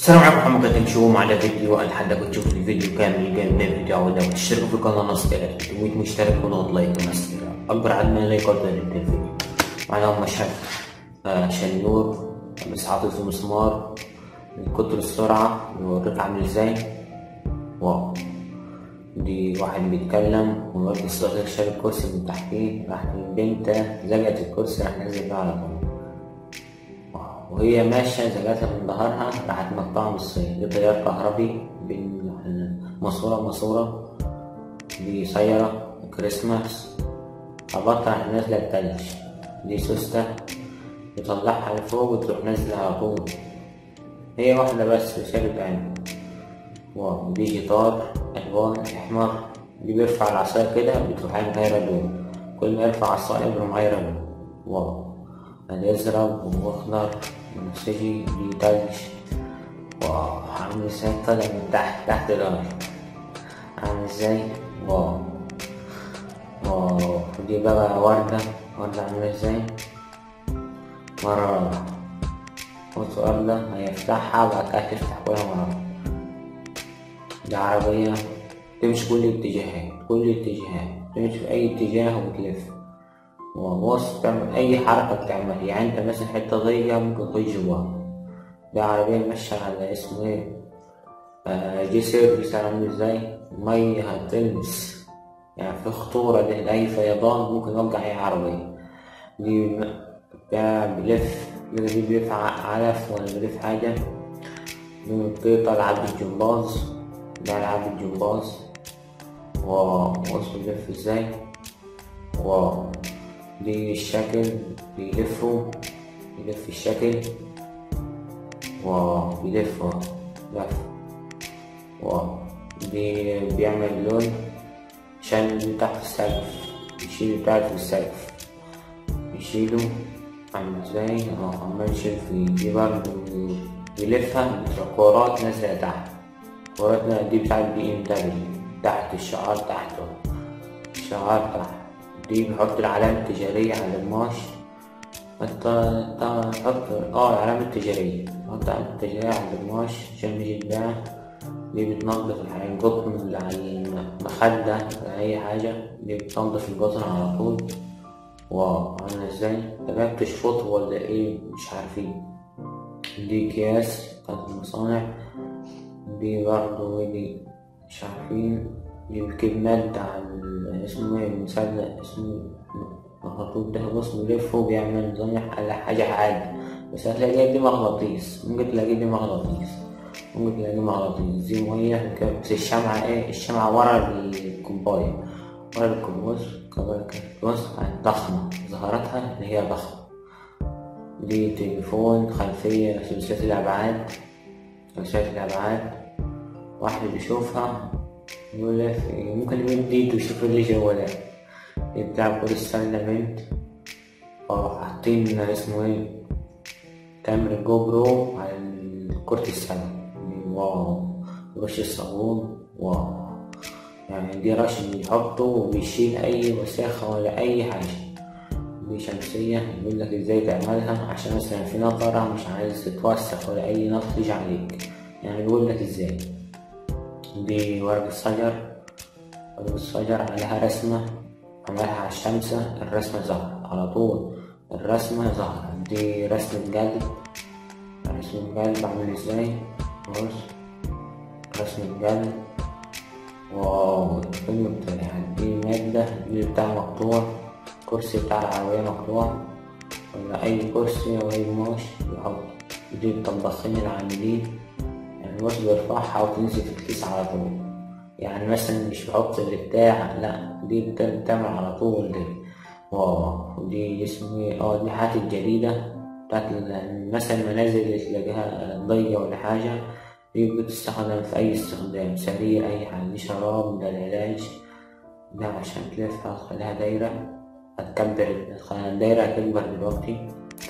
السلام عليكم محمد قدم شو على فيديو اتحدى تشوفوا الفيديو كامل قبل الفيديو ده وتشتركوا في القناه نص 300 مشترك وضغط لايك ونص اكبر عدد من اللايكات ده الفيديو معانا مشهد آه شنور بس حاطط في مسمار من كتر السرعة بيوريك عامل ازاي واو دي واحد بيتكلم ومركز الصغير شال الكرسي من تحتيه راح البنت زجت الكرسي راح نزل بيها على طول وهي ماشية زجتها من ظهرها راحت مقطعة نصين دي تيار كهربي بين ماسورة وماسورة دي سيارة كريسماس هبطها راح نازلة التلج دي سوستة يطلعها لفوق وتروح نازلة على طول هي واحدة بس شالت عينه واو دي جيتار ألوان أحمر دي بيرفع العصاية كده بتروح مغيرة لون كل ما يرفع عصاية بيروح مغيرة لون واو الأزرق وأخضر بنفسجي دي تلج واو عامل ازاي طالع من تحت تحت الأرض عامل ازاي واو واو دي بقى وردة وردة عاملة ازاي مرة رابعة والسؤال ده هيفتحها وبعد كده تفتح كلها مرة دي عربية تمشي كل الاتجاهات كل الاتجاهات تمشي في أي اتجاه وتلف وبص تعمل أي حركة بتعملها يعني أنت مثلا حتة ضيقة ممكن تخش جواها دي عربية ماشية على اسمه ايه آه جسر جسر عامل ازاي مية هتلمس يعني في خطورة لأي فيضان ممكن يوقع أي عربية دي بيلف اللي بيلف علف ولا بيلف حاجة بيطلع ألعاب الجمباز ده ألعاب الجمباز واو بص بيلف ازاي واو دي الشكل بيلفوا يلف الشكل واو بيلف لف واو دي بيعمل لون عشان تحت السقف يشيل بتاعه في السقف يشيله عامل ازاي اه عمال يشيل فيه دي برضه بيلفها بتروح كورات نازلة تحت كورات دي بتاعت بي ام دبليو تحت الشعار تحته الشعار تحت دي بيحط العلامة التجارية على القماش انت تحط اه العلامة التجارية تحط العلامة التجارية على القماش عشان يجي يتباع دي بتنضف القطن اللي على المخدة أي حاجة دي بتنضف القطن على طول واو عاملة ازاي ده بتشفطه ولا ايه مش عارفين دي اكياس بتاعت المصانع دي برضه دي مش عارفين دي الكمال بتاع اسمه ايه المسلة اسمه الخطوط ده بص بيلف وبيعمل نظام على حاجة عادي بس هتلاقيها دي مغناطيس ممكن تلاقي دي مغناطيس ممكن تلاقي مغناطيس دي مية بس الشمعة ايه الشمعة ورا الكوباية ورا الكوباية بص ضخمة ظهرتها اللي هي ضخمة دي تليفون خلفية ثلاثية الأبعاد ثلاثية الأبعاد واحد بيشوفها يقول لك ممكن يمد ايده يشوف اللي جوا ده بتاع كل السنة بنت اه حاطين اسمه ايه كاميرا جو برو على كرة السنة واو رش الصابون واو يعني دي رش بيحطه وبيشيل أي وساخة ولا أي حاجة دي شمسية يقول لك ازاي تعملها عشان مثلا في نطرة مش عايز تتوسخ ولا أي نطر تيجي عليك يعني بيقول لك ازاي دي ورق الشجر ورق الشجر عليها رسمة عملها على الشمسة الرسمة ظهر على طول الرسمة ظهر دي رسمة قلب رسمة قلب عامل ازاي بص رسمة قلب واو الفيلم بتاعي دي مادة دي بتاع مقطوع كرسي بتاع العربية مقطوع ولا أي كرسي أو أي قماش يحط دي الطباخين العاملين يعني بص بيرفعها وتنزل في الكيس على طول يعني مثلا مش بحط البتاع لا دي بتعمل على طول دي واو دي اسمه اه دي حاجات الجديدة بتاعت مثلا المنازل اللي تلاقيها ضيقة ولا حاجة دي بتستخدم في أي استخدام سريع أي حاجة دي شراب ده العلاج ده عشان تلفها تخليها دايرة هتكبر تخليها دايرة هتكبر دلوقتي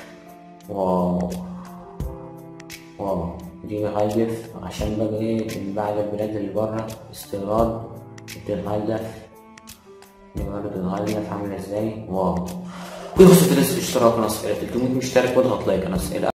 واو واو دي بغلف عشان بقى ايه من بعد البلاد اللي برا استيراد بتتغلف دي برضه بتتغلف عاملة ازاي واو ويخص تنسى الاشتراك قناة 300 مشترك واضغط لايك قناة